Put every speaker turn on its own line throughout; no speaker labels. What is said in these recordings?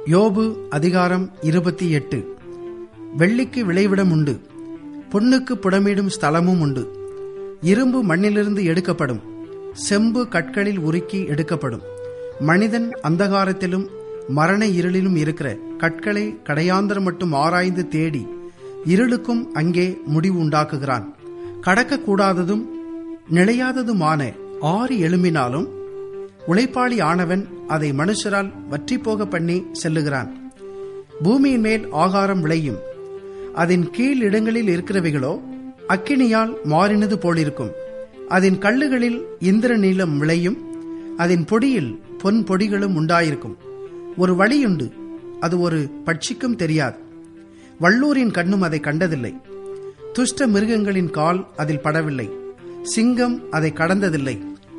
யோபு அதிகாரம் இருபத்தி எட்டு வெள்ளிக்கு விளைவிடம் உண்டு பொன்னுக்கு புடமிடும் ஸ்தலமும் உண்டு இரும்பு மண்ணிலிருந்து எடுக்கப்படும் செம்பு கற்களில் உருக்கி எடுக்கப்படும் மனிதன் அந்தகாரத்திலும் மரண இருளிலும் இருக்கிற கற்களை கடையாந்தரம் மட்டும் ஆராய்ந்து தேடி இருளுக்கும் அங்கே முடிவு உண்டாக்குகிறான் கடக்கக்கூடாததும் நிலையாததுமான ஆறு எழும்பினாலும் உழைப்பாளி ஆனவன் அதை மனுஷரால் வற்றிப்போக பண்ணி செல்லுகிறான் பூமியின் மேல் ஆகாரம் விளையும் அதன் கீழ் இடங்களில் இருக்கிறவைகளோ அக்கினியால் மாறினது போலிருக்கும் அதன் கல்லுகளில் இந்திர நீளம் விளையும் அதன் பொடியில் பொன் பொடிகளும் உண்டாயிருக்கும் ஒரு வழியுண்டு அது ஒரு பட்சிக்கும் தெரியாது வள்ளூரின் கண்ணும் அதை கண்டதில்லை துஷ்ட மிருகங்களின் கால் அதில் படவில்லை சிங்கம் அதை கடந்ததில்லை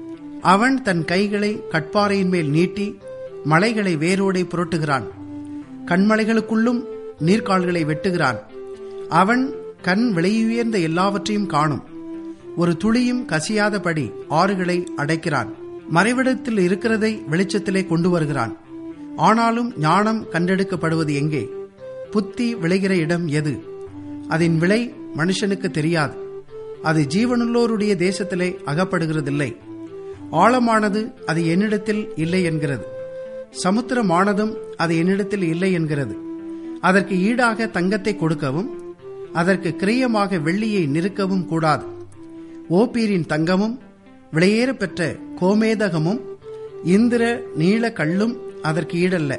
அவன் தன் கைகளை கட்பாறையின் மேல் நீட்டி மலைகளை வேரோடே புரட்டுகிறான் கண்மலைகளுக்குள்ளும் நீர்க்கால்களை வெட்டுகிறான் அவன் கண் விலையுயர்ந்த எல்லாவற்றையும் காணும் ஒரு துளியும் கசியாதபடி ஆறுகளை அடைக்கிறான் மறைவிடத்தில் இருக்கிறதை வெளிச்சத்திலே கொண்டு வருகிறான் ஆனாலும் ஞானம் கண்டெடுக்கப்படுவது எங்கே புத்தி விளைகிற இடம் எது அதன் விலை மனுஷனுக்கு தெரியாது அது ஜீவனுள்ளோருடைய தேசத்திலே அகப்படுகிறதில்லை ஆழமானது அது என்னிடத்தில் இல்லை என்கிறது சமுத்திரமானதும் அது என்னிடத்தில் இல்லை என்கிறது அதற்கு ஈடாக தங்கத்தை கொடுக்கவும் அதற்கு கிரியமாக வெள்ளியை நிறுக்கவும் கூடாது ஓப்பீரின் தங்கமும் விலையேற பெற்ற கோமேதகமும் இந்திர நீல கல்லும் அதற்கு ஈடல்ல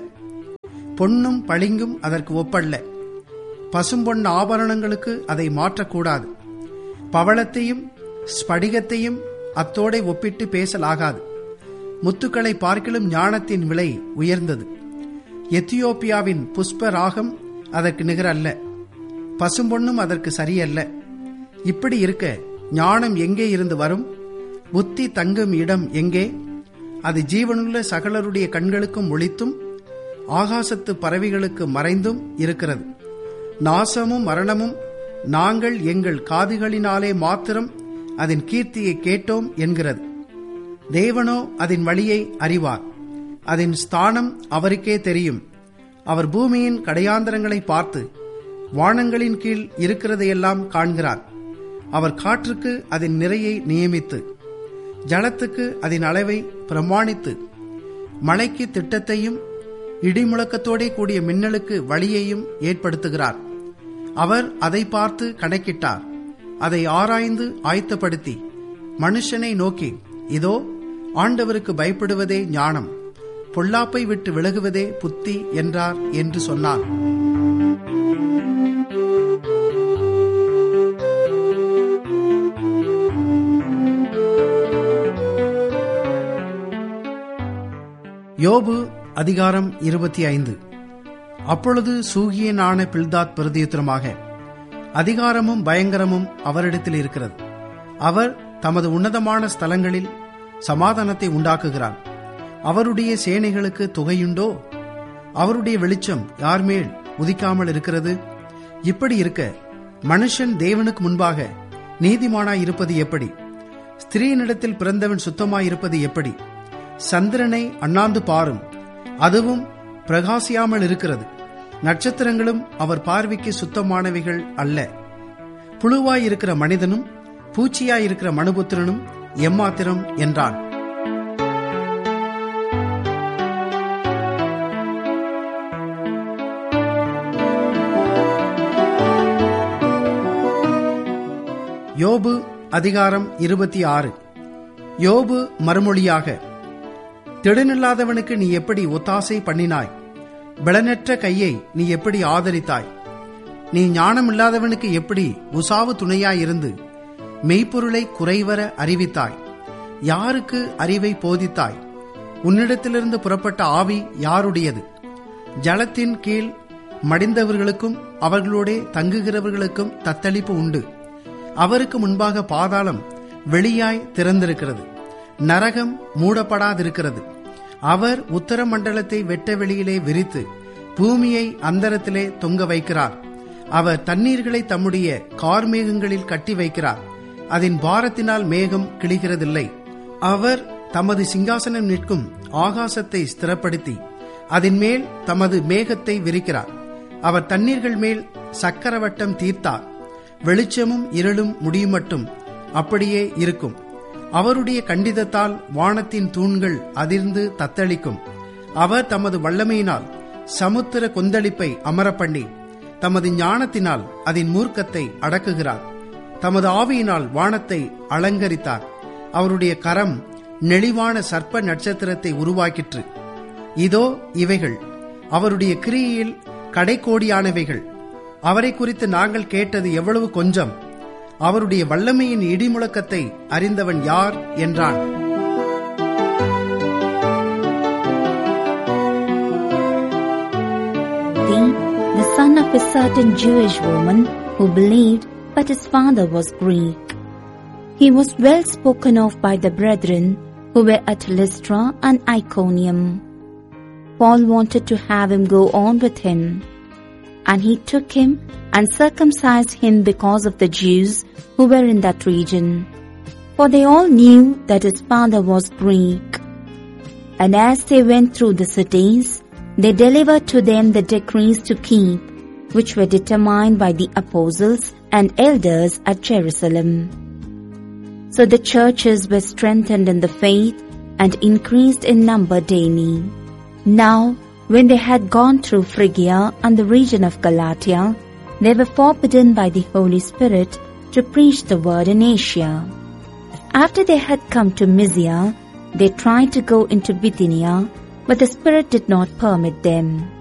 பொன்னும் பளிங்கும் அதற்கு ஒப்பல்ல பசும்பொன் ஆபரணங்களுக்கு அதை மாற்றக்கூடாது பவளத்தையும் ஸ்படிகத்தையும் அத்தோடை ஒப்பிட்டு பேசலாகாது முத்துக்களை பார்க்கிலும் ஞானத்தின் விலை உயர்ந்தது எத்தியோப்பியாவின் புஷ்ப ராகம் அதற்கு நிகரல்ல பசும்பொன்னும் அதற்கு சரியல்ல இப்படி இருக்க ஞானம் எங்கே இருந்து வரும் புத்தி தங்கும் இடம் எங்கே அது ஜீவனுள்ள சகலருடைய கண்களுக்கும் ஒளித்தும் ஆகாசத்து பறவைகளுக்கு மறைந்தும் இருக்கிறது நாசமும் மரணமும் நாங்கள் எங்கள் காதுகளினாலே மாத்திரம் அதன் கீர்த்தியை கேட்டோம் என்கிறது தேவனோ அதன் வழியை அறிவார் அதன் ஸ்தானம் அவருக்கே தெரியும் அவர் பூமியின் கடையாந்தரங்களை பார்த்து வானங்களின் கீழ் இருக்கிறதையெல்லாம் காண்கிறார் அவர் காற்றுக்கு அதன் நிறையை நியமித்து ஜலத்துக்கு அதன் அளவை பிரமாணித்து மழைக்கு திட்டத்தையும் இடிமுழக்கத்தோடே கூடிய மின்னலுக்கு வழியையும் ஏற்படுத்துகிறார் அவர் அதை பார்த்து கணக்கிட்டார் அதை ஆராய்ந்து ஆயத்தப்படுத்தி மனுஷனை நோக்கி இதோ ஆண்டவருக்கு பயப்படுவதே ஞானம் பொல்லாப்பை விட்டு விலகுவதே புத்தி என்றார் என்று சொன்னார் யோபு அதிகாரம் இருபத்தி ஐந்து அப்பொழுது சூகியனான பில்தாத் பிரதியுத்தரமாக அதிகாரமும் பயங்கரமும் அவரிடத்தில் இருக்கிறது அவர் தமது உன்னதமான ஸ்தலங்களில் சமாதானத்தை உண்டாக்குகிறார் அவருடைய சேனைகளுக்கு தொகையுண்டோ அவருடைய வெளிச்சம் யார் மேல் உதிக்காமல் இருக்கிறது இப்படி இருக்க மனுஷன் தேவனுக்கு முன்பாக நீதிமானாய் இருப்பது எப்படி ஸ்திரீனிடத்தில் பிறந்தவன் சுத்தமாய் இருப்பது எப்படி சந்திரனை அண்ணாந்து பாரும் அதுவும் பிரகாசியாமல் இருக்கிறது நட்சத்திரங்களும் அவர் பார்வைக்கு சுத்தமானவைகள் அல்ல புழுவாய் இருக்கிற மனிதனும் பூச்சியாய் இருக்கிற மனுபுத்திரனும் எம்மாத்திரம் என்றான் யோபு அதிகாரம் இருபத்தி ஆறு யோபு மறுமொழியாக திடனில்லாதவனுக்கு நீ எப்படி ஒத்தாசை பண்ணினாய் பலனற்ற கையை நீ எப்படி ஆதரித்தாய் நீ ஞானமில்லாதவனுக்கு எப்படி உசாவு துணையாயிருந்து மெய்ப்பொருளை குறைவர அறிவித்தாய் யாருக்கு அறிவை போதித்தாய் உன்னிடத்திலிருந்து புறப்பட்ட ஆவி யாருடையது ஜலத்தின் கீழ் மடிந்தவர்களுக்கும் அவர்களோடே தங்குகிறவர்களுக்கும் தத்தளிப்பு உண்டு அவருக்கு முன்பாக பாதாளம் வெளியாய் திறந்திருக்கிறது நரகம் மூடப்படாதிருக்கிறது அவர் உத்தர மண்டலத்தை வெட்ட வெளியிலே விரித்து பூமியை அந்தரத்திலே தொங்க வைக்கிறார் அவர் தண்ணீர்களை தம்முடைய கார்மேகங்களில் கட்டி வைக்கிறார் அதன் பாரத்தினால் மேகம் கிழிகிறதில்லை அவர் தமது சிங்காசனம் நிற்கும் ஆகாசத்தை ஸ்திரப்படுத்தி அதன் மேல் தமது மேகத்தை விரிக்கிறார் அவர் தண்ணீர்கள் மேல் சக்கரவட்டம் தீர்த்தார் வெளிச்சமும் இருளும் முடியுமட்டும் அப்படியே இருக்கும் அவருடைய கண்டிதத்தால் வானத்தின் தூண்கள் அதிர்ந்து தத்தளிக்கும் அவர் தமது வல்லமையினால் சமுத்திர கொந்தளிப்பை அமரப்பண்ணி தமது ஞானத்தினால் அதன் மூர்க்கத்தை அடக்குகிறார் தமது ஆவியினால் வானத்தை அலங்கரித்தார் அவருடைய கரம் நெளிவான சர்ப்ப நட்சத்திரத்தை உருவாக்கிற்று இதோ இவைகள் அவருடைய கிரியையில் கடைக்கோடியானவைகள் அவரை குறித்து நாங்கள் கேட்டது எவ்வளவு கொஞ்சம் அவருடைய வல்லமையின் இடிமுழக்கத்தை அறிந்தவன் யார் என்றான்
Thee, the son of a certain Jewish woman who believed, but his father was Greek. He was well spoken of by the brethren who were at Lystra and Iconium. Paul wanted to have him go on with him, and he took him and circumcised him because of the Jews who were in that region, for they all knew that his father was Greek. And as they went through the cities, they delivered to them the decrees to keep, which were determined by the apostles and elders at Jerusalem. So the churches were strengthened in the faith and increased in number daily. Now, when they had gone through Phrygia and the region of Galatia, they were forbidden by the Holy Spirit to preach the word in Asia. After they had come to Mysia, they tried to go into Bithynia, but the Spirit did not permit them.